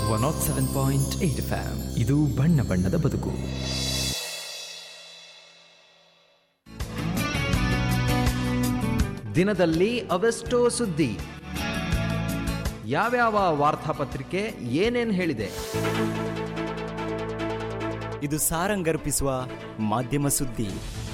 one not seven point eight F M ಇದು ಬಣ್ಣ ಬಣ್ಣದ ಬದುಕು ದಿನದಲ್ಲಿ ಅವೆಷ್ಟೋ ಸುದ್ದಿ ಯಾವ್ಯಾವ ವಾರ್ತಾಪತ್ರಿಕೆ ಏನೇನ್ ಹೇಳಿದೆ ಇದು ಸಾರಂಗರ್ಪಿಸುವ ಮಾಧ್ಯಮ ಸುದ್ದಿ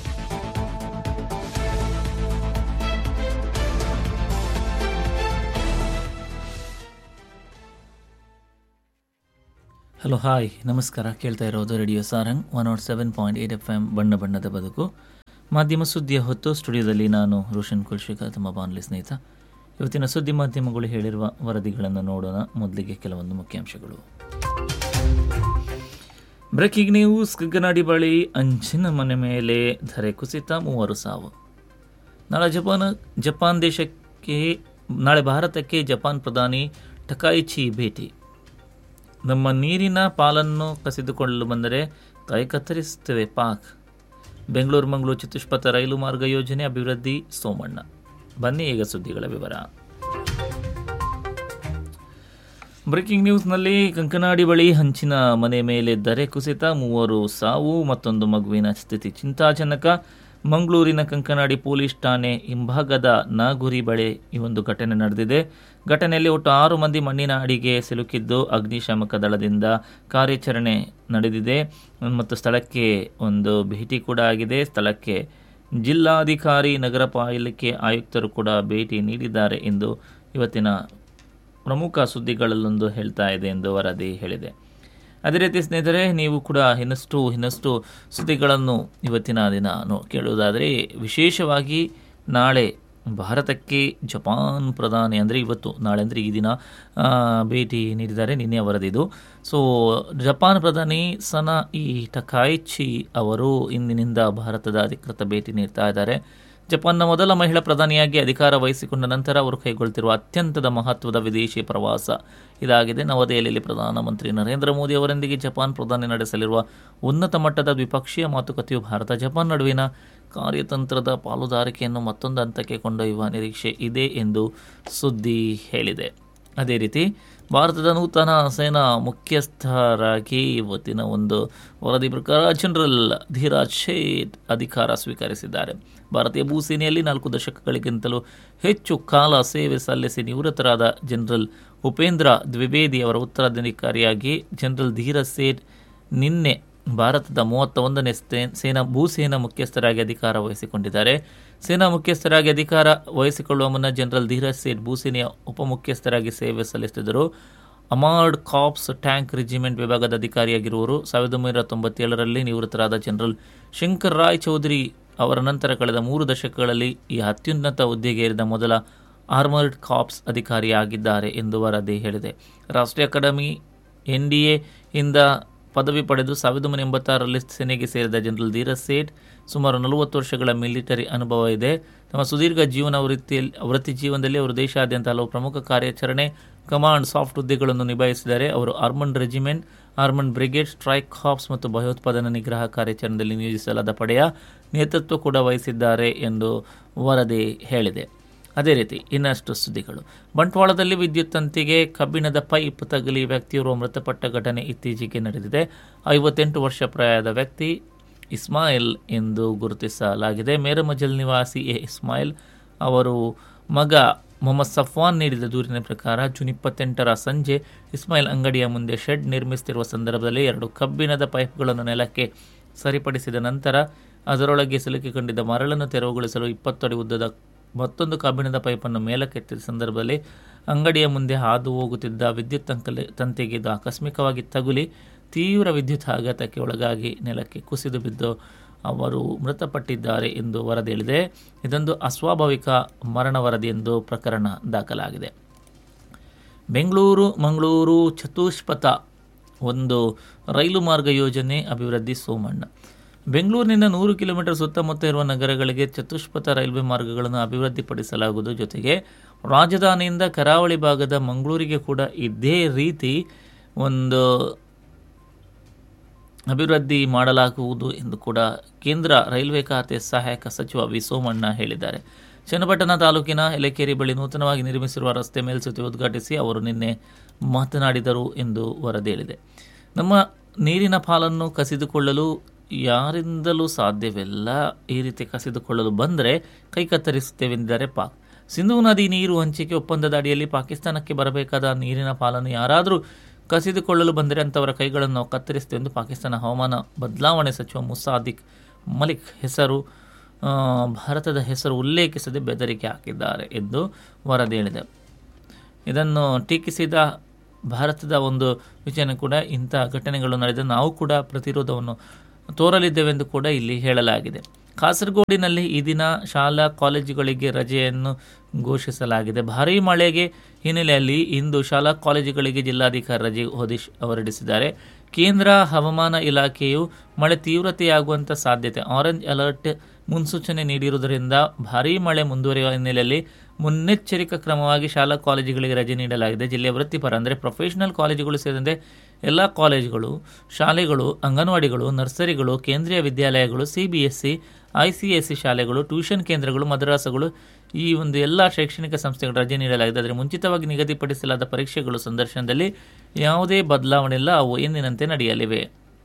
ಹಲೋ ಹಾಯ್ ನಮಸ್ಕಾರ ಕೇಳ್ತಾ ಇರೋದು radio Sarang one not seven point eight F M ಬಣ್ಣ ಬಣ್ಣದ ಬದುಕು ಮಾಧ್ಯಮ ಸುದ್ದಿಯ ಹೊತ್ತು ಸ್ಟುಡಿಯೋದಲ್ಲಿ ನಾನು ರೋಷನ್ ಕುಲ್ಶೇಖರ್ ತಮ್ಮ ಬಾನ್ಲಿ ಸ್ನೇಹಿತ ಇವತ್ತಿನ ಸುದ್ದಿ ಮಾಧ್ಯಮಗಳು ಹೇಳಿರುವ ವರದಿಗಳನ್ನು ನೋಡೋಣ ಮೊದಲಿಗೆ ಕೆಲವೊಂದು ಮುಖ್ಯಾಂಶಗಳು ಬ್ರೇಕಿಂಗ್ ನ್ಯೂಸ್ ಗಗನಾಡಿ ಬಳಿ ಅಂಚಿನ ಮನೆ ಮೇಲೆ ಧರೆ ಕುಸಿತ ಮೂವರು ಸಾವು ನಾಳೆ ಜಪಾನ್ ಜಪಾನ್ ದೇಶಕ್ಕೆ ನಾಳೆ ಭಾರತಕ್ಕೆ ಜಪಾನ್ ಪ್ರಧಾನಿ ಟಕಾಯಿಚಿ ಭೇಟಿ ನಮ್ಮ ನೀರಿನ ಪಾಲನ್ನು ಕಸಿದುಕೊಳ್ಳಲು ಬಂದರೆ ಕೈ ಕತ್ತರಿಸುತ್ತೇವೆ ಪಾಕ್ ಬೆಂಗಳೂರು ಮಂಗಳೂರು ಚತುಷ್ಪಥ ರೈಲು ಮಾರ್ಗ ಯೋಜನೆ ಅಭಿವೃದ್ಧಿ ಸೋಮಣ್ಣ ಬನ್ನಿ ಈಗ ಸುದ್ದಿಗಳ ವಿವರ ಬ್ರೇಕಿಂಗ್ ನ್ಯೂಸ್ನಲ್ಲಿ ಕಂಕನಾಡಿ ಬಳಿ ಹಂಚಿನ ಮನೆ ಮೇಲೆ ದರೆ ಕುಸಿತ ಮೂವರು ಸಾವು ಮತ್ತೊಂದು ಮಗುವಿನ ಸ್ಥಿತಿ ಚಿಂತಾಜನಕ ಮಂಗಳೂರಿನ ಕಂಕನಾಡಿ ಪೊಲೀಸ್ ಠಾಣೆ ಹಿಂಭಾಗದ ನಾಗುರಿ ಬಳಿ ಈ ಒಂದು ಘಟನೆ ನಡೆದಿದೆ ಘಟನೆಯಲ್ಲಿ ಒಟ್ಟು ಆರು ಮಂದಿ ಮಣ್ಣಿನ ಅಡಿಗೆ ಸಿಲುಕಿದ್ದು ಅಗ್ನಿಶಾಮಕ ದಳದಿಂದ ಕಾರ್ಯಾಚರಣೆ ನಡೆದಿದೆ ಮತ್ತು ಸ್ಥಳಕ್ಕೆ ಒಂದು ಭೇಟಿ ಕೂಡ ಆಗಿದೆ ಸ್ಥಳಕ್ಕೆ ಜಿಲ್ಲಾಧಿಕಾರಿ ನಗರ ಪಾಲಿಕೆ ಆಯುಕ್ತರು ಕೂಡ ಭೇಟಿ ನೀಡಿದ್ದಾರೆ ಎಂದು ಇವತ್ತಿನ ಪ್ರಮುಖ ಸುದ್ದಿಗಳಲ್ಲೊಂದು ಹೇಳ್ತಾ ಇದೆ ಎಂದು ವರದಿ ಹೇಳಿದೆ ಅದೇ ರೀತಿ ಸ್ನೇಹಿತರೆ ನೀವು ಕೂಡ ಇನ್ನಷ್ಟು ಇನ್ನಷ್ಟು ಸುದ್ದಿಗಳನ್ನು ಇವತ್ತಿನ ದಿನ ನೋ- ಕೇಳುವುದಾದರೆ ವಿಶೇಷವಾಗಿ ನಾಳೆ ಭಾರತಕ್ಕೆ ಜಪಾನ್ ಪ್ರಧಾನಿ ಅಂದರೆ ಇವತ್ತು ನಾಳೆ ಅಂದರೆ ಈ ದಿನ ಆ, ಭೇಟಿ ನೀಡಿದ್ದಾರೆ ನಿನ್ನೆ ವರದಿದು ಸೊ ಜಪಾನ್ ಪ್ರಧಾನಿ ಸನಾ ಇ ಟಕಾಯಿಚಿ ಅವರು ಇಂದಿನಿಂದ ಭಾರತದ ಅಧಿಕೃತ ಭೇಟಿ ನೀಡ್ತಾ ಇದ್ದಾರೆ ಜಪಾನ್ನ ಮೊದಲ ಮಹಿಳಾ ಪ್ರಧಾನಿಯಾಗಿ ಅಧಿಕಾರ ವಹಿಸಿಕೊಂಡ ನಂತರ ಅವರು ಕೈಗೊಳ್ಳುತ್ತಿರುವ ಅತ್ಯಂತದ ಮಹತ್ವದ ವಿದೇಶಿ ಪ್ರವಾಸ ಇದಾಗಿದೆ ನವದೆಹಲಿಯಲ್ಲಿ ಪ್ರಧಾನಮಂತ್ರಿ ನರೇಂದ್ರ ಮೋದಿ ಅವರೊಂದಿಗೆ ಜಪಾನ್ ಪ್ರಧಾನಿ ನಡೆಸಲಿರುವ ಉನ್ನತ ಮಟ್ಟದ ದ್ವಿಪಕ್ಷೀಯ ಮಾತುಕತೆಯು ಭಾರತ ಜಪಾನ್ ನಡುವಿನ ಕಾರ್ಯತಂತ್ರದ ಪಾಲುದಾರಿಕೆಯನ್ನು ಮತ್ತೊಂದು ಹಂತಕ್ಕೆ ಕೊಂಡೊಯ್ಯುವ ನಿರೀಕ್ಷೆ ಇದೆ ಎಂದು ಸುದ್ದಿ ಹೇಳಿದೆ ಅದೇ ರೀತಿ ಭಾರತದ ನೂತನ ಸೇನಾ ಮುಖ್ಯಸ್ಥರಾಗಿ ಇವತ್ತಿನ ಒಂದು ವರದಿ ಪ್ರಕಾರ ಜನರಲ್ ಧೀರಾಜ್ ಶೇಠ್ ಅಧಿಕಾರ ಸ್ವೀಕರಿಸಿದ್ದಾರೆ ಭಾರತೀಯ ಭೂಸೇನೆಯಲ್ಲಿ ನಾಲ್ಕು ದಶಕಗಳಿಗಿಂತಲೂ ಹೆಚ್ಚು ಕಾಲ ಸೇವೆ ಸಲ್ಲಿಸಿ ನಿವೃತ್ತರಾದ ಜನರಲ್ ಉಪೇಂದ್ರ ದ್ವಿವೇದಿ ಅವರ ಉತ್ತರಾಧಿಕಾರಿಯಾಗಿ ಜನರಲ್ ಧೀರಜ್ ಸೇಠ್ ನಿನ್ನೆ ಭಾರತದ ಮೂವತ್ತ ಒಂದನೇ ಸೇ- ಸೇನಾ ಭೂಸೇನಾ ಮುಖ್ಯಸ್ಥರಾಗಿ ಅಧಿಕಾರ ವಹಿಸಿಕೊಂಡಿದ್ದಾರೆ ಸೇನಾ ಮುಖ್ಯಸ್ಥರಾಗಿ ಅಧಿಕಾರ ವಹಿಸಿಕೊಳ್ಳುವ ಮುನ್ನ ಜನರಲ್ ಧೀರಜ್ ಸೇಠ್ ಭೂಸೇನೆಯ ಉಪಮುಖ್ಯಸ್ಥರಾಗಿ ಸೇವೆ ಸಲ್ಲಿಸುತ್ತಿದ್ದರು ಅಮಾರ್ಡ್ ಕಾಪ್ಸ್ ಟ್ಯಾಂಕ್ ರೆಜಿಮೆಂಟ್ ವಿಭಾಗದ ಅಧಿಕಾರಿಯಾಗಿರುವರು ಸಾವಿರದ ಒಂಬೈನೂರ ತೊಂಬತ್ತೇಳರಲ್ಲಿ ನಿವೃತ್ತರಾದ ಜನರಲ್ ಶಂಕರ್ ರಾಯ್ ಚೌಧರಿ ಅವರ ನಂತರ ಕಳೆದ ಮೂರು ದಶಕಗಳಲ್ಲಿ ಈ ಅತ್ಯುನ್ನತ ಹುದ್ದೆಗೆ ಏರಿದ ಮೊದಲ ಆರ್ಮರ್ಡ್ ಕಾಪ್ಸ್ ಅಧಿಕಾರಿಯಾಗಿದ್ದಾರೆ ಎಂದು ವರದಿ ಹೇಳಿದೆ ರಾಷ್ಟ್ರೀಯ ಅಕಾಡೆಮಿ ಎನ್ ಡಿ ಎಯಿಂದ ಪದವಿ ಪಡೆದು ಸಾವಿರದ ಒಂಬೈನೂರ ಎಂಬತ್ತಾರರಲ್ಲಿ ಸೇನೆಗೆ ಸೇರಿದ ಜನರಲ್ ಧೀರಜ್ ಸೇಠ್ ಸುಮಾರು ನಲವತ್ತು ವರ್ಷಗಳ ಮಿಲಿಟರಿ ಅನುಭವ ಇದೆ ತಮ್ಮ ಸುದೀರ್ಘ ಜೀವನ ವೃತ್ತಿಯಲ್ಲಿ ವೃತ್ತಿ ಜೀವನದಲ್ಲಿ ಅವರು ದೇಶಾದ್ಯಂತ ಹಲವು ಪ್ರಮುಖ ಕಾರ್ಯಾಚರಣೆ ಕಮಾಂಡ್ ಸಾಫ್ಟ್ ಹುದ್ದೆಗಳನ್ನು ನಿಭಾಯಿಸಿದ್ದಾರೆ ಅವರು armoured regiment armoured brigade strike corps ಮತ್ತು ಭಯೋತ್ಪಾದನಾ ನಿಗ್ರಹ ಕಾರ್ಯಾಚರಣೆಯಲ್ಲಿ ನಿಯೋಜಿಸಲಾದ ಪಡೆಯ ನೇತೃತ್ವ ಕೂಡ ವಹಿಸಿದ್ದಾರೆ ಎಂದು ವರದಿ ಹೇಳಿದೆ ಅದೇ ರೀತಿ ಇನ್ನಷ್ಟು ಸುದ್ದಿಗಳು ಬಂಟ್ವಾಳದಲ್ಲಿ ವಿದ್ಯುತ್ ತಂತಿಗೆ ಕಬ್ಬಿಣದ ಪೈಪ್ ತಗುಲಿ ವ್ಯಕ್ತಿಯೋರ್ವ ಮೃತಪಟ್ಟ ಘಟನೆ ಇತ್ತೀಚೆಗೆ ನಡೆದಿದೆ ಐವತ್ತೆಂಟು ವರ್ಷ ಪ್ರಾಯದ ವ್ಯಕ್ತಿ ಇಸ್ಮಾಯಿಲ್ ಎಂದು ಗುರುತಿಸಲಾಗಿದೆ ಮೇರಮಜಲ್ ನಿವಾಸಿ ಎ ಇಸ್ಮಾಯಿಲ್ ಅವರು ಮಗ ಮೊಹಮ್ಮದ್ ಸಫ್ವಾನ್ ನೀಡಿದ ದೂರಿನ ಪ್ರಕಾರ ಜೂನ್ ಇಪ್ಪತ್ತೆಂಟರ ಸಂಜೆ ಇಸ್ಮಾಯಿಲ್ ಅಂಗಡಿಯ ಮುಂದೆ ಶೆಡ್ ನಿರ್ಮಿಸುತ್ತಿರುವ ಸಂದರ್ಭದಲ್ಲಿ ಎರಡು ಕಬ್ಬಿಣದ ಪೈಪ್ಗಳನ್ನು ನೆಲಕ್ಕೆ ಸರಿಪಡಿಸಿದ ನಂತರ ಅದರೊಳಗೆ ಸಿಲುಕಿಕೊಂಡಿದ್ದ ಮರಳನ್ನು ತೆರವುಗೊಳಿಸಲು ಇಪ್ಪತ್ತು ಅಡಿ ಉದ್ದದ ಮತ್ತೊಂದು ಕಬ್ಬಿಣದ ಪೈಪನ್ನು ಮೇಲಕ್ಕೆತ್ತಿದ ಸಂದರ್ಭದಲ್ಲಿ ಅಂಗಡಿಯ ಮುಂದೆ ಹಾದು ಹೋಗುತ್ತಿದ್ದ ವಿದ್ಯುತ್ ತಂಕಲೆ ತಂತಿಗೆ ಇದು ಆಕಸ್ಮಿಕವಾಗಿ ತಗುಲಿ ತೀವ್ರ ವಿದ್ಯುತ್ ಆಘಾತಕ್ಕೆ ಒಳಗಾಗಿ ನೆಲಕ್ಕೆ ಕುಸಿದು ಬಿದ್ದು ಅವರು ಮೃತಪಟ್ಟಿದ್ದಾರೆ ಎಂದು ವರದಿ ಹೇಳಿದೆ ಇದೊಂದು ಅಸ್ವಾಭಾವಿಕ ಮರಣ ವರದಿ ಎಂದು ಪ್ರಕರಣ ದಾಖಲಾಗಿದೆ ಬೆಂಗಳೂರು ಮಂಗಳೂರು ಚತುಷ್ಪಥ ಒಂದು ರೈಲು ಮಾರ್ಗ ಯೋಜನೆ ಅಭಿವೃದ್ಧಿ ಸೋಮಣ್ಣ ಬೆಂಗಳೂರಿನಿಂದ ನೂರು ಕಿಲೋಮೀಟರ್ ಸುತ್ತಮುತ್ತ ಇರುವ ನಗರಗಳಿಗೆ ಚತುಷ್ಪಥ ರೈಲ್ವೆ ಮಾರ್ಗಗಳನ್ನು ಅಭಿವೃದ್ಧಿಪಡಿಸಲಾಗುವುದು ಜೊತೆಗೆ ರಾಜಧಾನಿಯಿಂದ ಕರಾವಳಿ ಭಾಗದ ಮಂಗಳೂರಿಗೆ ಕೂಡ ಇದೇ ರೀತಿ ಒಂದು ಅಭಿವೃದ್ಧಿ ಮಾಡಲಾಗುವುದು ಎಂದು ಕೂಡ ಕೇಂದ್ರ ರೈಲ್ವೆ ಖಾತೆ ಸಹಾಯಕ ಸಚಿವ ವಿ ಸೋಮಣ್ಣ ಹೇಳಿದ್ದಾರೆ ಚನ್ನಪಟ್ಟಣ ತಾಲೂಕಿನ ಎಲೆಕೇರಿ ಬಳಿ ನೂತನವಾಗಿ ನಿರ್ಮಿಸಿರುವ ರಸ್ತೆ ಮೇಲ್ಸೇತುವೆ ಉದ್ಘಾಟಿಸಿ ಅವರು ನಿನ್ನೆ ಮಾತನಾಡಿದರು ಎಂದು ವರದಿ ಹೇಳಿದೆ ನಮ್ಮ ನೀರಿನ ಪಾಲನ್ನು ಕಸಿದುಕೊಳ್ಳಲು ಯಾರಿಂದಲೂ ಸಾಧ್ಯವಿಲ್ಲ ಈ ರೀತಿ ಕಸಿದುಕೊಳ್ಳಲು ಬಂದರೆ ಕೈ ಕತ್ತರಿಸುತ್ತೇವೆ ಎಂದಿದ್ದಾರೆ ಪಾಕ್ ಸಿಂಧೂ ನದಿ ನೀರು ಹಂಚಿಕೆ ಒಪ್ಪಂದದ ಅಡಿಯಲ್ಲಿ ಪಾಕಿಸ್ತಾನಕ್ಕೆ ಬರಬೇಕಾದ ನೀರಿನ ಪಾಲನ್ನು ಯಾರಾದರೂ ಕಸಿದುಕೊಳ್ಳಲು ಬಂದರೆ ಅಂಥವರ ಕೈಗಳನ್ನು ನಾವು ಕತ್ತರಿಸ್ತೇವೆ ಎಂದು ಪಾಕಿಸ್ತಾನ ಹವಾಮಾನ ಬದಲಾವಣೆ ಸಚಿವ ಮುಸಾದಿಕ್ ಮಲಿಕ್ ಹೆಸರು ಆ, ಭಾರತದ ಹೆಸರು ಉಲ್ಲೇಖಿಸದೆ ಬೆದರಿಕೆ ಹಾಕಿದ್ದಾರೆ ಎಂದು ವರದಿ ಹೇಳಿದೆ ಇದನ್ನು ಟೀಕಿಸಿದ ಭಾರತದ ಒಂದು ವಿಷಯನೂ ಕೂಡ ಇಂಥ ಘಟನೆಗಳು ನಡೆದ ನಾವು ಕೂಡ ಪ್ರತಿರೋಧವನ್ನು ತೋರಲಿದ್ದೇವೆಂದು ಕೂಡ ಇಲ್ಲಿ ಹೇಳಲಾಗಿದೆ ಕಾಸರಗೋಡಿನಲ್ಲಿ ಈ ದಿನ ಶಾಲಾ ಕಾಲೇಜುಗಳಿಗೆ ರಜೆಯನ್ನು ಘೋಷಿಸಲಾಗಿದೆ ಭಾರೀ ಮಳೆಗೆ ಹಿನ್ನೆಲೆಯಲ್ಲಿ ಇಂದು ಶಾಲಾ ಕಾಲೇಜುಗಳಿಗೆ ಜಿಲ್ಲಾಧಿಕಾರಿ ರಜೆ ಹೊದಿಶ್ ಹೊರಡಿಸಿದ್ದಾರೆ ಕೇಂದ್ರ ಹವಾಮಾನ ಇಲಾಖೆಯು ಮಳೆ ತೀವ್ರತೆಯಾಗುವಂಥ ಸಾಧ್ಯತೆ ಆರೆಂಜ್ ಅಲರ್ಟ್ ಮುನ್ಸೂಚನೆ ನೀಡಿರುವುದರಿಂದ ಭಾರೀ ಮಳೆ ಮುಂದುವರಿಯುವ ಹಿನ್ನೆಲೆಯಲ್ಲಿ ಮುನ್ನೆಚ್ಚರಿಕಾ ಕ್ರಮವಾಗಿ ಶಾಲಾ ಕಾಲೇಜುಗಳಿಗೆ ರಜೆ ನೀಡಲಾಗಿದೆ ಜಿಲ್ಲೆಯ ವೃತ್ತಿಪರ ಅಂದರೆ ಪ್ರೊಫೆಷನಲ್ ಕಾಲೇಜುಗಳು ಸೇರಿದಂತೆ ಎಲ್ಲ ಕಾಲೇಜುಗಳು ಶಾಲೆಗಳು ಅಂಗನವಾಡಿಗಳು ನರ್ಸರಿಗಳು ಕೇಂದ್ರೀಯ ವಿದ್ಯಾಲಯಗಳು C B S C I C S C ಶಾಲೆಗಳು ಟ್ಯೂಷನ್ ಕೇಂದ್ರಗಳು ಮದ್ರಾಸಗಳು ಈ ಒಂದು ಎಲ್ಲ ಶೈಕ್ಷಣಿಕ ಸಂಸ್ಥೆಗಳು ರಜೆ ನೀಡಲಾಗಿದೆ ಆದರೆ ಮುಂಚಿತವಾಗಿ ನಿಗದಿಪಡಿಸಲಾದ ಪರೀಕ್ಷೆಗಳು ಸಂದರ್ಶನದಲ್ಲಿ ಯಾವುದೇ ಬದಲಾವಣೆ ಇಲ್ಲ ಅವು ಎಂದಿನಂತೆ ನಡೆಯಲಿವೆ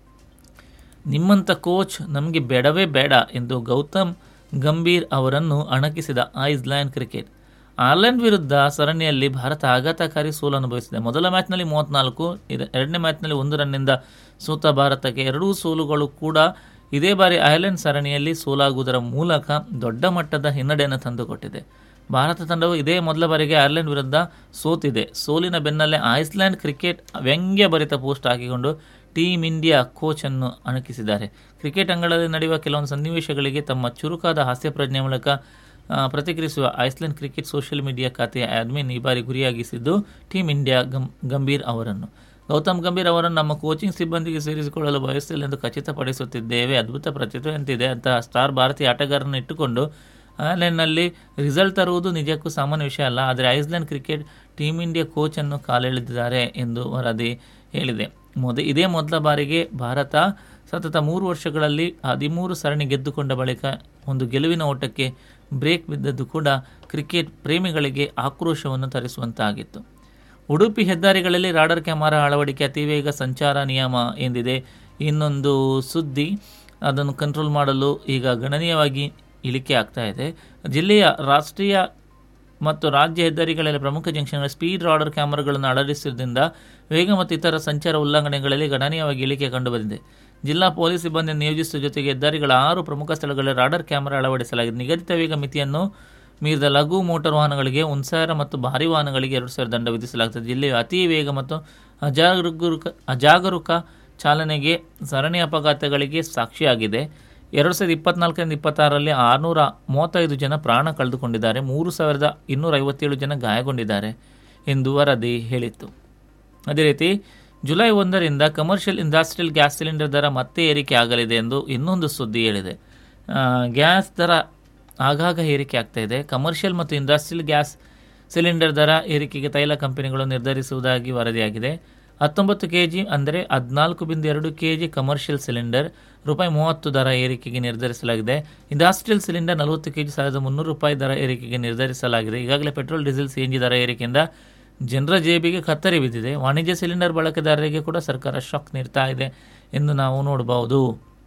ನಿಮ್ಮಂಥ ಕೋಚ್ ನಮಗೆ ಬೇಡವೇ ಬೇಡ ಎಂದು ಗೌತಮ್ ಗಂಭೀರ್ ಅವರನ್ನು ಅಣಕಿಸಿದ ಐಸ್ಲ್ಯಾಂಡ್ ಕ್ರಿಕೆಟ್ ಐರ್ಲೆಂಡ್ ವಿರುದ್ಧ ಸರಣಿಯಲ್ಲಿ ಭಾರತ ಆಘಾತಕಾರಿ ಸೋಲು ಅನುಭವಿಸಿದೆ ಮೊದಲ ಮ್ಯಾಚ್ನಲ್ಲಿ ಮೂವತ್ನಾಲ್ಕು ಇದ- ಎರಡನೇ ಮ್ಯಾಚ್ನಲ್ಲಿ ಒಂದು ರನ್ನಿಂದ ಸೋತ ಭಾರತಕ್ಕೆ ಎರಡೂ ಸೋಲುಗಳು ಕೂಡ ಇದೇ ಬಾರಿ ಐರ್ಲೆಂಡ್ ಸರಣಿಯಲ್ಲಿ ಸೋಲಾಗುವುದರ ಮೂಲಕ ದೊಡ್ಡ ಮಟ್ಟದ ಹಿನ್ನಡೆಯನ್ನು ತಂದುಕೊಟ್ಟಿದೆ ಭಾರತ ತಂಡವು ಇದೇ ಮೊದಲ ಬಾರಿಗೆ ಐರ್ಲೆಂಡ್ ವಿರುದ್ಧ ಸೋತಿದೆ ಸೋಲಿನ ಬೆನ್ನಲ್ಲೇ ಐಸ್ಲ್ಯಾಂಡ್ ಕ್ರಿಕೆಟ್ ವ್ಯಂಗ್ಯಭರಿತ ಪೋಸ್ಟ್ ಹಾಕಿಕೊಂಡು ಟೀಮ್ ಇಂಡಿಯಾ ಕೋಚ್ ಅನ್ನು ಅಣಕಿಸಿದ್ದಾರೆ ಕ್ರಿಕೆಟ್ ಅಂಗಳದಲ್ಲಿ ನಡೆಯುವ ಕೆಲವೊಂದು ಸನ್ನಿವೇಶಗಳಿಗೆ ತಮ್ಮ ಚುರುಕಾದ ಹಾಸ್ಯ ಪ್ರಜ್ಞೆ ಮೂಲಕ ಆ, ಪ್ರತಿಕ್ರಿಯಿಸುವ ಐಸ್ಲ್ಯಾಂಡ್ ಕ್ರಿಕೆಟ್ ಸೋಷಿಯಲ್ ಮೀಡಿಯಾ ಖಾತೆಯ ಅಡ್ಮಿನ್ ಈ ಬಾರಿ ಗುರಿಯಾಗಿಸಿದ್ದು ಟೀಮ್ ಇಂಡಿಯಾ ಗಂ ಗಂಭೀರ್ ಅವರನ್ನು ಗೌತಮ್ ಗಂಭೀರ್ ಅವರನ್ನು ನಮ್ಮ ಕೋಚಿಂಗ್ ಸಿಬ್ಬಂದಿಗೆ ಸೇರಿಸಿಕೊಳ್ಳಲು ಬಯಸಿಲ್ಲ ಎಂದು ಖಚಿತಪಡಿಸುತ್ತಿದ್ದೇವೆ ಅದ್ಭುತ ಪ್ರತಿಭೆಯಂತಿದೆ ಅಂತಹ ಸ್ಟಾರ್ ಭಾರತೀಯ ಆಟಗಾರರನ್ನು ಇಟ್ಟುಕೊಂಡು ಐರ್ಲೆಂಡ್ನಲ್ಲಿ ರಿಸಲ್ಟ್ ತರುವುದು ನಿಜಕ್ಕೂ ಸಾಮಾನ್ಯ ವಿಷಯ ಅಲ್ಲ ಆದರೆ Iceland cricket team India coach ಅನ್ನು ಕಾಲೆಳೆದಿದ್ದಾರೆ ಎಂದು ವರದಿ ಹೇಳಿದೆ ಮೊದ ಇದೇ ಮೊದಲ ಬಾರಿಗೆ ಭಾರತ ಸತತ ಮೂರು ವರ್ಷಗಳಲ್ಲಿ ಹದಿಮೂರು ಸರಣಿ ಗೆದ್ದುಕೊಂಡ ಬಳಿಕ ಒಂದು ಗೆಲುವಿನ ಓಟಕ್ಕೆ ಬ್ರೇಕ್ ಬಿದ್ದದ್ದು ಕೂಡ ಕ್ರಿಕೆಟ್ ಪ್ರೇಮಿಗಳಿಗೆ ಆಕ್ರೋಶವನ್ನು ತರಿಸುವಂತಾಗಿತ್ತು ಉಡುಪಿ ಹೆದ್ದಾರಿಗಳಲ್ಲಿ ರಾಡರ್ ಕ್ಯಾಮರಾ ಅಳವಡಿಕೆ ಅತಿವೇಗ ಸಂಚಾರ ನಿಯಮ ಎಂದಿದೆ ಇನ್ನೊಂದು ಸುದ್ದಿ ಅದನ್ನು ಕಂಟ್ರೋಲ್ ಮಾಡಲು ಈಗ ಗಣನೀಯವಾಗಿ ಇಳಿಕೆ ಆಗ್ತಾ ಇದೆ ಜಿಲ್ಲೆಯ ರಾಷ್ಟ್ರೀಯ ಮತ್ತು ರಾಜ್ಯ ಹೆದ್ದಾರಿಗಳಲ್ಲಿ ಪ್ರಮುಖ ಜಂಕ್ಷನ್ಗಳ ಸ್ಪೀಡ್ ರಾಡರ್ ಕ್ಯಾಮರಾಗಳನ್ನು ಅಳವಡಿಸಿರುವುದರಿಂದ ವೇಗ ಮತ್ತು ಇತರ ಸಂಚಾರ ಉಲ್ಲಂಘನೆಗಳಲ್ಲಿ ಗಣನೀಯವಾಗಿ ಇಳಿಕೆ ಕಂಡುಬಂದಿದೆ ಜಿಲ್ಲಾ ಪೊಲೀಸ್ ಸಿಬ್ಬಂದಿ ನಿಯೋಜಿಸುವ ಜೊತೆಗೆ ಹೆದ್ದಾರಿಗಳ ಆರು ಪ್ರಮುಖ ಸ್ಥಳಗಳಲ್ಲಿ ರಾಡರ್ ಕ್ಯಾಮೆರಾ ಅಳವಡಿಸಲಾಗಿದೆ ನಿಗದಿತ ವೇಗ ಮಿತಿಯನ್ನು ಮೀರಿದ ಲಘು ಮೋಟಾರ್ ವಾಹನಗಳಿಗೆ ಒಂದು ಸಾವಿರ ಮತ್ತು ಭಾರಿ ವಾಹನಗಳಿಗೆ ಎರಡು ಸಾವಿರ ದಂಡ ವಿಧಿಸಲಾಗುತ್ತದೆ ಜಿಲ್ಲೆಯು ಅತಿ ವೇಗ ಮತ್ತು ಅಜಾಗರೂಕ ಅಜಾಗರೂಕ ಚಾಲನೆಗೆ ಸರಣಿ ಅಪಘಾತಗಳಿಗೆ ಸಾಕ್ಷಿಯಾಗಿದೆ ಎರಡು ಸಾವಿರದ ಇಪ್ಪತ್ನಾಲ್ಕರಿಂದ ಇಪ್ಪತ್ತಾರರಲ್ಲಿ ಆರುನೂರ ಮೂವತ್ತೈದು ಜನ ಪ್ರಾಣ ಕಳೆದುಕೊಂಡಿದ್ದಾರೆ ಮೂರು ಸಾವಿರದ ಇನ್ನೂರ ಐವತ್ತೇಳು ಜನ ಗಾಯಗೊಂಡಿದ್ದಾರೆ ಎಂದು ವರದಿ ಹೇಳಿತ್ತು ಅದೇ ರೀತಿ ಜುಲೈ ಒಂದರಿಂದ ಕಮರ್ಷಿಯಲ್ ಇಂಡಸ್ಟ್ರಿಯಲ್ ಗ್ಯಾಸ್ ಸಿಲಿಂಡರ್ ದರ ಮತ್ತೆ ಏರಿಕೆ ಆಗಲಿದೆ ಎಂದು ಇನ್ನೊಂದು ಸುದ್ದಿ ಹೇಳಿದೆ ಆ, ಗ್ಯಾಸ್ ದರ ಆಗಾಗ ಏರಿಕೆ ಆಗ್ತಾ ಇದೆ ಕಮರ್ಷಿಯಲ್ ಮತ್ತು ಇಂಡಸ್ಟ್ರಿಯಲ್ ಗ್ಯಾಸ್ ಸಿಲಿಂಡರ್ ದರ ಏರಿಕೆಗೆ ತೈಲ ಕಂಪನಿಗಳು ನಿರ್ಧರಿಸುವುದಾಗಿ ವರದಿಯಾಗಿದೆ ಹತ್ತೊಂಬತ್ತು ಕೆ ಜಿ ಅಂದರೆ ಹದಿನಾಲ್ಕು ಬಿಂದು ಎರಡು ಕೆ ಜಿ ಕಮರ್ಷಿಯಲ್ ಸಿಲಿಂಡರ್ ರೂಪಾಯಿ ಮೂವತ್ತು ದರ ಏರಿಕೆಗೆ ನಿರ್ಧರಿಸಲಾಗಿದೆ ಇಂಡಸ್ಟ್ರಿಯಲ್ ಸಿಲಿಂಡರ್ ನಲವತ್ತು ಕೆ ಜಿ ಸಾವಿರದ ಮುನ್ನೂರು ರೂಪಾಯಿ ದರ ಏರಿಕೆಗೆ ನಿರ್ಧರಿಸಲಾಗಿದೆ ಈಗಾಗಲೇ petrol diesel C N G ದರ ಏರಿಕೆಯಿಂದ ಜನರ ಜೇಬಿಗೆ ಕತ್ತರಿ ಬಿದ್ದಿದೆ ವಾಣಿಜ್ಯ ಸಿಲಿಂಡರ್ ಬಳಕೆದಾರರಿಗೆ ಕೂಡ ಸರ್ಕಾರ ಶಾಕ್ ನೀಡ್ತಾ ಇದೆ ಎಂದು ನಾವು ನೋಡಬಹುದು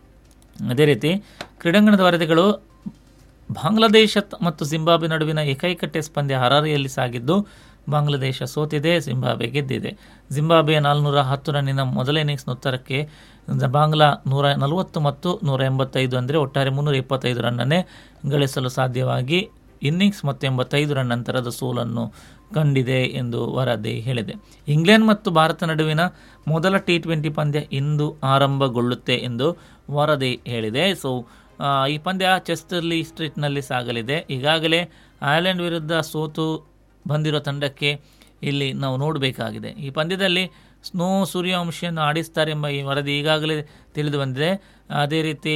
ಅದೇ ರೀತಿ ಕ್ರೀಡಾಂಗಣದ ವರದಿಗಳು ಬಾಂಗ್ಲಾದೇಶ ತ- ಮತ್ತು ಜಿಂಬಾಬ್ವೆ ನಡುವಿನ ಏಕೈಕ ಟೆಸ್ಟ್ ಪಂದ್ಯ ಹರಾರಿಯಲ್ಲಿ ಸಾಗಿದ್ದು ಬಾಂಗ್ಲಾದೇಶ ಸೋತಿದೆ ಜಿಂಬಾಬ್ವೆ ಗೆದ್ದಿದೆ ಜಿಂಬಾಬ್ವೆಯ ನಾಲ್ನೂರ ಹತ್ತು ರನ್ನಿನ ಮೊದಲ ಇನ್ನಿಂಗ್ಸ್ ಉತ್ತರಕ್ಕೆ ಜ- ಬಾಂಗ್ಲಾ ನೂರ ನಲವತ್ತು ಮತ್ತು ನೂರ ಎಂಬತ್ತೈದು ಅಂದರೆ ಒಟ್ಟಾರೆ ಮುನ್ನೂರ ಇಪ್ಪತ್ತೈದು ರನ್ನನ್ನೇ ಗಳಿಸಲು ಸಾಧ್ಯವಾಗಿ ಇನ್ನಿಂಗ್ಸ್ ಮತ್ತು ಎಂಬತ್ತೈದು ರನ್ ನಂತರದ ಸೋಲನ್ನು ಕಂಡಿದೆ ಎಂದು ವರದಿ ಹೇಳಿದೆ ಇಂಗ್ಲೆಂಡ್ ಮತ್ತು ಭಾರತ ನಡುವಿನ ಮೊದಲ ಟಿ ಟ್ವೆಂಟಿ ಪಂದ್ಯ ಇಂದು ಆರಂಭಗೊಳ್ಳುತ್ತೆ ಎಂದು ವರದಿ ಹೇಳಿದೆ ಸೊ ಆ, ಈ ಪಂದ್ಯ ಚೆಸ್ಟರ್ಲಿ ಸ್ಟ್ರೀಟ್ನಲ್ಲಿ ಸಾಗಲಿದೆ ಈಗಾಗಲೇ ಐರ್ಲೆಂಡ್ ವಿರುದ್ಧ ಸೋತು ಬಂದಿರೋ ತಂಡಕ್ಕೆ ಇಲ್ಲಿ ನಾವು ನೋಡಬೇಕಾಗಿದೆ ಈ ಪಂದ್ಯದಲ್ಲಿ ಸ್ನೋ ಸೂರ್ಯವಂಶಿಯನ್ನು ಆಡಿಸ್ತಾರೆ ಎಂಬ ಈ ವರದಿ ಈಗಾಗಲೇ ತಿಳಿದು ಬಂದಿದೆ ಅದೇ ರೀತಿ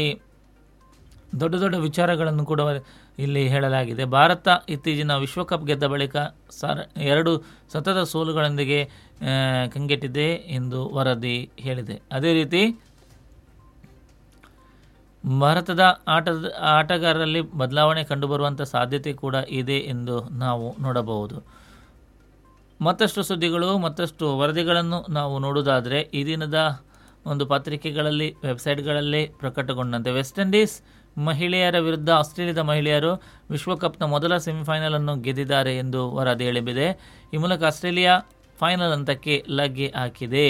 ದೊಡ್ಡ ದೊಡ್ಡ ವಿಚಾರಗಳನ್ನು ಕೂಡ ಇಲ್ಲಿ ಹೇಳಲಾಗಿದೆ ಭಾರತ ಇತ್ತೀಚಿನ ವಿಶ್ವಕಪ್ ಗೆದ್ದ ಬಳಿಕ ಸರ ಎರಡು ಸತತ ಸೋಲುಗಳೊಂದಿಗೆ ಆ, ಕಂಗೆಟ್ಟಿದೆ ಎಂದು ವರದಿ ಹೇಳಿದೆ ಅದೇ ರೀತಿ ಭಾರತದ ಆಟದ ಆಟಗಾರರಲ್ಲಿ ಬದಲಾವಣೆ ಕಂಡುಬರುವಂಥ ಸಾಧ್ಯತೆ ಕೂಡ ಇದೆ ಎಂದು ನಾವು ನೋಡಬಹುದು ಮತ್ತಷ್ಟು ಸುದ್ದಿಗಳು ಮತ್ತಷ್ಟು ವರದಿಗಳನ್ನು ನಾವು ನೋಡುವುದಾದರೆ ಈ ದಿನದ ಒಂದು ಪತ್ರಿಕೆಗಳಲ್ಲಿ ವೆಬ್ಸೈಟ್ಗಳಲ್ಲಿ ಪ್ರಕಟಗೊಂಡಂತೆ ವೆಸ್ಟ್ ಇಂಡೀಸ್ ಮಹಿಳೆಯರ ವಿರುದ್ಧ ಆಸ್ಟ್ರೇಲಿಯಾದ ಮಹಿಳೆಯರು ವಿಶ್ವಕಪ್ನ ಮೊದಲ ಸೆಮಿಫೈನಲ್ ಅನ್ನು ಗೆದ್ದಿದ್ದಾರೆ ಎಂದು ವರದಿ ಹೇಳಿಬಿದೆ ಈ ಮೂಲಕ ಆಸ್ಟ್ರೇಲಿಯಾ ಫೈನಲ್ ಹಂತಕ್ಕೆ ಲಗ್ಗೆ ಹಾಕಿದೆ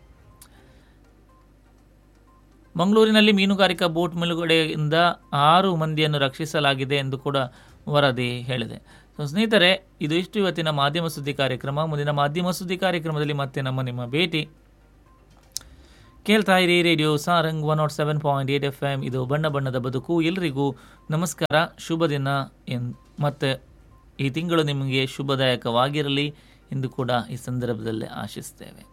ಮಂಗಳೂರಿನಲ್ಲಿ ಮೀನುಗಾರಿಕಾ ಬೋಟ್ ಮುಳುಗಡೆಯಿಂದ ಆರು ಮಂದಿಯನ್ನು ರಕ್ಷಿಸಲಾಗಿದೆ ಎಂದು ಕೂಡ ವರದಿ ಹೇಳಿದೆ ಸೊ ಸ್ನೇಹಿತರೆ ಇದು ಇಷ್ಟು ಇವತ್ತಿನ ಮಾಧ್ಯಮ ಸುದ್ದಿ ಕಾರ್ಯಕ್ರಮ ಮುಂದಿನ ಮಾಧ್ಯಮ ಸುದ್ದಿ ಕಾರ್ಯಕ್ರಮದಲ್ಲಿ ಮತ್ತೆ ನಮ್ಮ ನಿಮ್ಮ ಭೇಟಿ ಕೇಳ್ತಾ ಇರಿ radio Sarang one not seven point eight F M ಇದು ಬಣ್ಣ ಬಣ್ಣದ ಬದುಕು ಎಲ್ರಿಗೂ ನಮಸ್ಕಾರ ಶುಭ ದಿನ ಎನ್ ಮತ್ತು ಈ ತಿಂಗಳು ನಿಮಗೆ ಶುಭದಾಯಕವಾಗಿರಲಿ ಎಂದು ಕೂಡ ಈ ಸಂದರ್ಭದಲ್ಲಿ ಆಶಿಸ್ತೇವೆ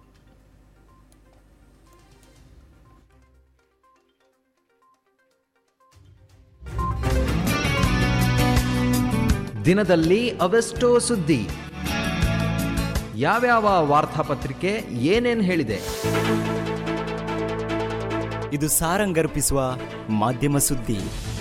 ದಿನದಲ್ಲಿ ಅವೆಷ್ಟೋ ಸುದ್ದಿ ಯಾವ್ಯಾವ ವಾರ್ತಾಪತ್ರಿಕೆ ಏನೇನ್ ಹೇಳಿದೆ ಇದು ಸಾರಂಗರ್ಪಿಸುವ ಮಾಧ್ಯಮ ಸುದ್ದಿ